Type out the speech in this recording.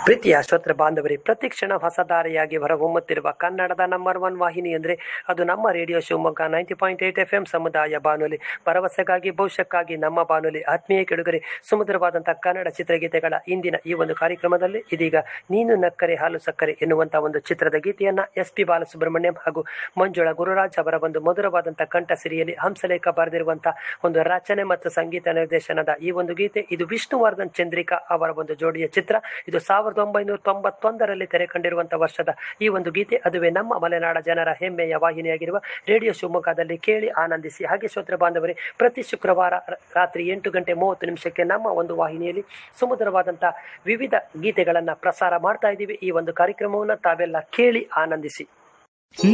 ಪ್ರೀತಿಯ ಶ್ರೋತೃ ಬಾಂಧವರೇ ಪ್ರತಿಕ್ಷಣ ಹೊಸದಾರಿಯಾಗಿ ಹೊರಹೊಮ್ಮುತ್ತಿರುವ ಕನ್ನಡದ ನಂಬರ್ ಒನ್ ವಾಹಿನಿ ಅಂದರೆ ಅದು ನಮ್ಮ radio Shivamogga ninety point eight F M ಸಮುದಾಯ ಬಾನುಲಿ ಭರವಸೆಗಾಗಿ ಭವಿಷ್ಯಕ್ಕಾಗಿ ನಮ್ಮ ಬಾನುಲಿ ಆತ್ಮೀಯ ಕೆಡುಗರೆ ಸುಮಧುರವಾದಂತಹ ಕನ್ನಡ ಚಿತ್ರಗೀತೆಗಳ ಇಂದಿನ ಈ ಒಂದು ಕಾರ್ಯಕ್ರಮದಲ್ಲಿ ಇದೀಗ ನೀನು ನಕ್ಕರೆ ಹಾಲು ಸಕ್ಕರೆ ಎನ್ನುವಂತಹ ಒಂದು ಚಿತ್ರದ ಗೀತೆಯನ್ನ ಎಸ್ ಪಿ ಬಾಲಸುಬ್ರಹ್ಮಣ್ಯಂ ಹಾಗೂ ಮಂಜುಳಾ ಗುರುರಾಜ್ ಅವರ ಒಂದು ಮಧುರವಾದಂತಹ ಕಂಠ ಸಿರಿಯಲ್ಲಿ ಹಂಸಲೇಖ ಬರೆದಿರುವಂತಹ ಒಂದು ರಚನೆ ಮತ್ತು ಸಂಗೀತ ನಿರ್ದೇಶನದ ಈ ಒಂದು ಗೀತೆ ಇದು ವಿಷ್ಣುವರ್ಧನ್ ಚಂದ್ರಿಕಾ ಅವರ ಒಂದು ಜೋಡಿಯ ಚಿತ್ರ ಇದು ಸಾವಿರದ ಒಂಬೈನೂರ ತೊಂಬತ್ತೊಂದರಲ್ಲಿ ತೆರೆ ಕಂಡಿರುವಂತಹ ವರ್ಷದ ಈ ಒಂದು ಗೀತೆ ಅದುವೇ ನಮ್ಮ ಮಲೆನಾಡ ಜನರ ಹೆಮ್ಮೆಯ ವಾಹಿನಿಯಾಗಿರುವ ರೇಡಿಯೋ ಶಿವಮೊಗ್ಗದಲ್ಲಿ ಕೇಳಿ ಆನಂದಿಸಿ ಹಾಗೆ ಶ್ರೋತೃ ಬಾಂಧವರೇ ಪ್ರತಿ ಶುಕ್ರವಾರ ರ- ರಾತ್ರಿ ಎಂಟು ಗಂಟೆ ಮೂವತ್ತು ನಿಮಿಷಕ್ಕೆ ನಮ್ಮ ಒಂದು ವಾಹಿನಿಯಲ್ಲಿ ಸುಮಧುರವಾದಂತಹ ವಿವಿಧ ಗೀತೆಗಳನ್ನು ಪ್ರಸಾರ ಮಾಡ್ತಾ ಇದ್ದೀವಿ ಈ ಒಂದು ಕಾರ್ಯಕ್ರಮವನ್ನು ತಾವೆಲ್ಲ ಕೇಳಿ ಆನಂದಿಸಿ